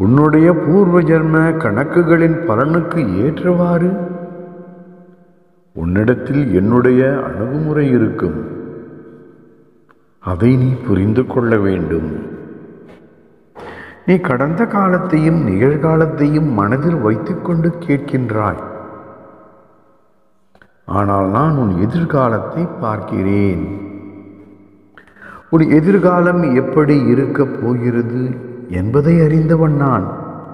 உன்னுடைய பூர்வ ஜென்ம கணக்குகளின் பலனுக்கு ஏற்றவாறு உன்னிடத்தில் என்னுடைய அணுகுமுறை இருக்கும் அதை நீ புரிந்து கொள்ள வேண்டும் நீ கடந்த காலத்தையும் நிகழ்காலத்தையும் மனதில் வைத்துக்கொண்டு கேட்கின்றாய் ஆனால் நான் உன் எதிர்காலத்தை பார்க்கிறேன் உன் எதிர்காலம் எப்படி இருக்கப் போகிறது என்பதை அறிந்தவன் நான்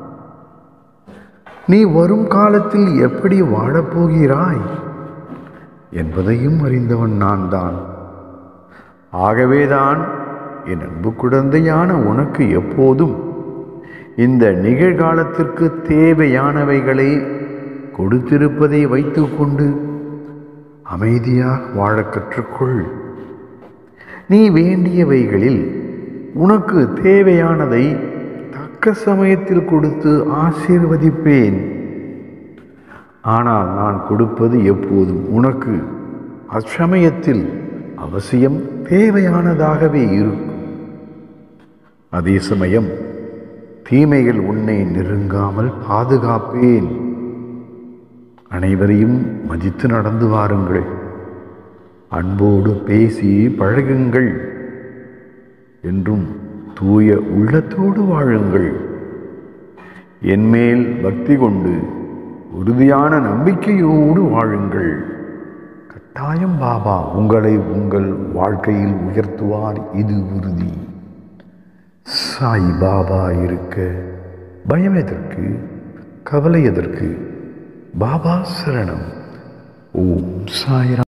நீ வரும் காலத்தில் எப்படி வாழப்போகிறாய் என்பதையும் அறிந்தவன் நான் தான் ஆகவேதான் என் அன்பு குழந்தையான உனக்கு எப்போதும் இந்த நிகழ்காலத்திற்கு தேவையானவைகளை கொடுத்திருப்பதை வைத்துக்கொண்டு அமைதியாக வாழக் கற்றுக்கொள் நீ வேண்டியவைகளில் உனக்கு தேவையானதை தக்க சமயத்தில் கொடுத்து ஆசீர்வதிப்பேன் ஆனால் நான் கொடுப்பது எப்போதும் உனக்கு அச்சமயத்தில் அவசியம் தேவையானதாகவே இருக்கும் அதே சமயம் தீமைகள் உன்னை நெருங்காமல் பாதுகாப்பேன் அனைவரையும் மதித்து நடந்து வாருங்கள் அன்போடு பேசி பழகுங்கள் என்றும் தூய உள்ளத்தோடு வாழுங்கள் என்மேல் பக்தி கொண்டு உறுதியான நம்பிக்கையோடு வாழுங்கள் கட்டாயம் பாபா உங்களை உங்கள் வாழ்க்கையில் உயர்த்துவார் இது உறுதி சாய் பாபா இருக்க பயம் எதற்கு கவலை எதற்கு பாபா சரணம் ஓம் சாய்ராம்